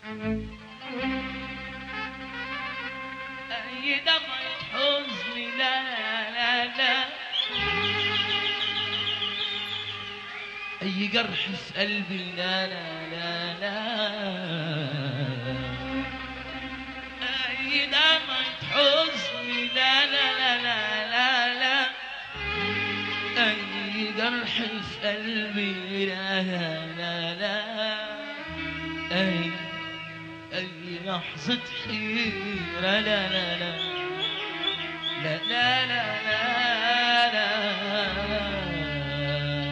أي دمعة حزن لا لا لا أي جرح في قلبي لا لا لا لا أي دمعة حزن لا لا لا لا لا لا أي جرح في قلبي لا لا لا لا أي أي لحظة حيرة لا لا لا لا لا لا لا لا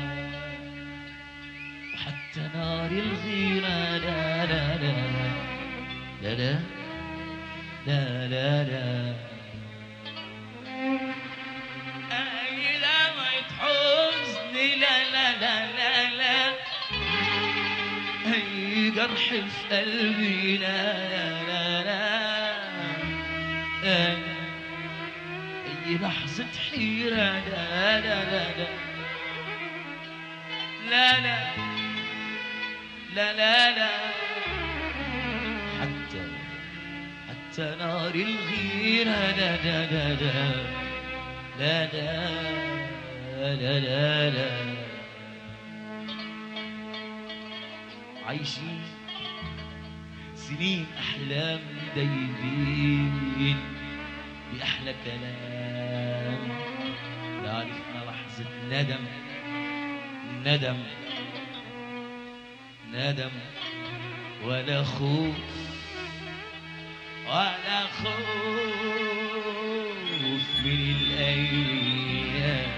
وحتى نار الغيرة لا لا لا لا لا لا لا لا أي دمعة حزن لا لا لا لا لا أي جرح في قلبي لا لا لا لا أي, أي لحظة حيرة لا لا لا لا لا لا لا لا لا حتى حتى نار الغيرة لا لا لا لا لا لا لا لا لا عايشين سنين أحلام دايبين بأحلى كلام لا عرفنا لحظة ندم ندم ندم ولا خوف ولا خوف من الأيام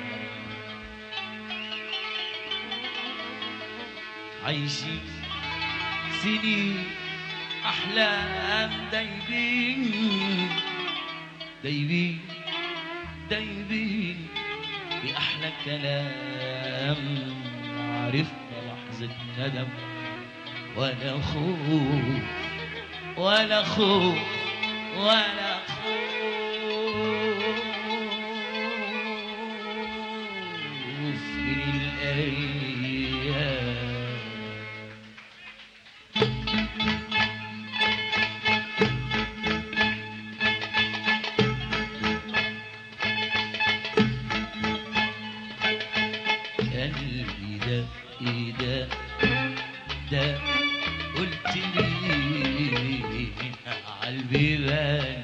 عايشين سنين أحلام دايبين دايبين دايبين بأحلى كلام عرفنا لحظة ندم ولا خوف ولا خوف ولا خوف من الأيام قلبي ده ايه ده ده قلت لي عالبيبان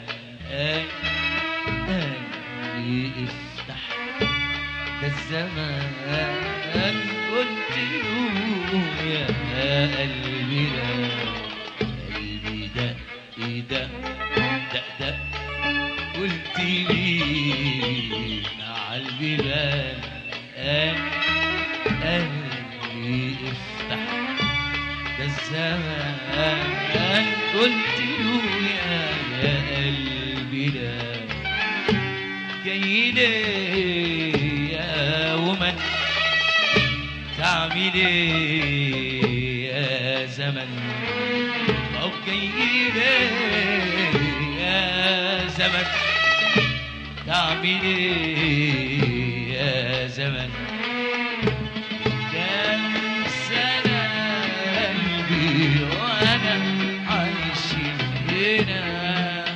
قلبي افتح ده الزمان قلت له يا قلبي ده قلبي ده ايه ده ده ده قلت لي عالبيبان قلبي افتح ده الزمان قلت له يا يا قلبي لا جاي ليه يا ومن تعمل ايه يا زمن طب جاي ليه يا زمن تعمل ايه يا زمن كم سنة قلبي وأنا عايش هنا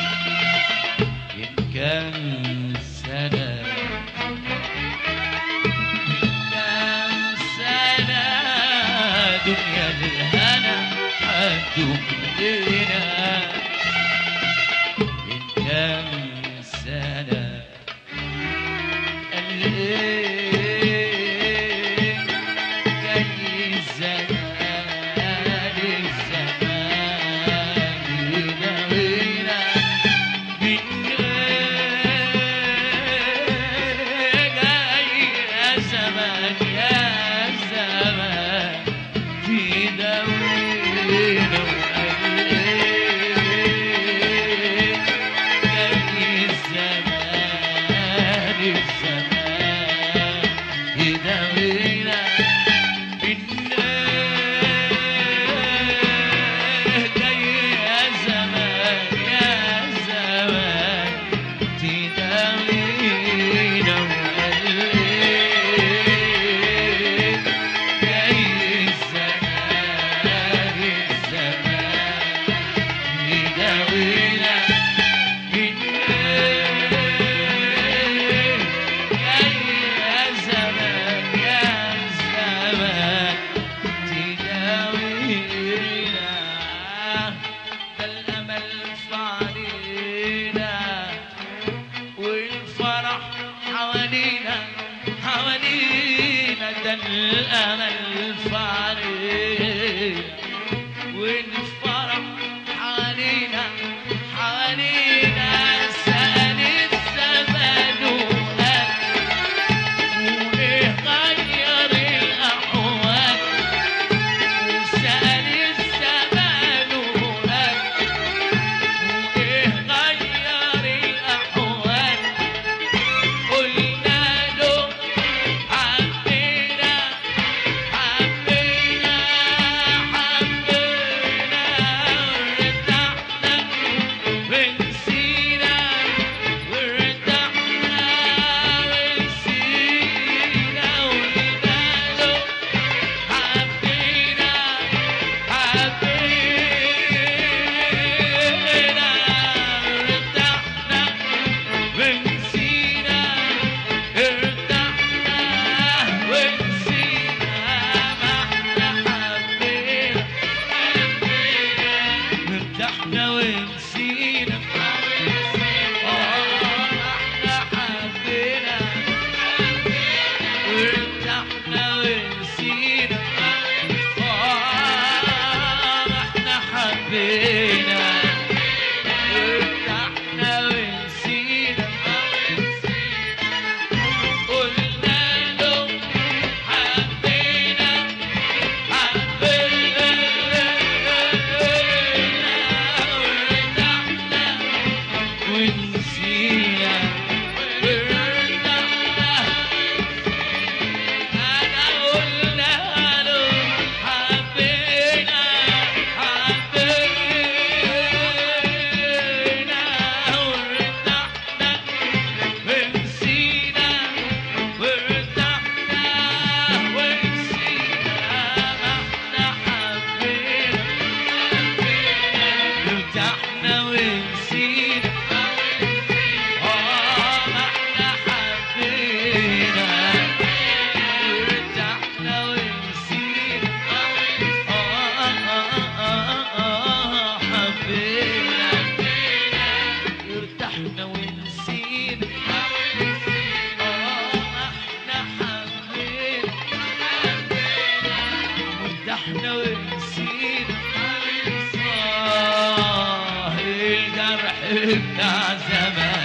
من كم سنة كم سنة دنيا الهنا حدوك لنا من كم سنة قال ايه جاي الزمان الزمان يداوينا من غير جاي يا زمان يا زمان تداوينا وقال ايه والامل فارق والفرح حوالينا حوالينا سأل الزمان وقال وإيه غير الأحوال وسأل الزمان وقال وإيه غير الأحوال قلنا له حبينا حبينا حبينا وارتحنا ونسينا وارتحنا ونسينا قلنا له حبينا حبينا ارتحنا ونسينا ارتحنا ونسينا ما احنا حبينا ارتحنا ونسينا اه ما احنا حبينا وارتحنا ونسينا آه احنا حبينا وارتحنا ونسينا قلنا له حبينا حبينا وارتحنا ونسينا وارتحنا أنا قلنا له حبينا حبينا وارتحنا ونسينا وارتحنا ونسينا ما احنا حبينا ارتحنا ونسينا اه ما احنا حبينا ارتحنا ونسينا آه آه آه آه حبينا ارتحنا ونسينا آه احنا حبينا ارتحنا ونسينا آه الجرح بتاع زمان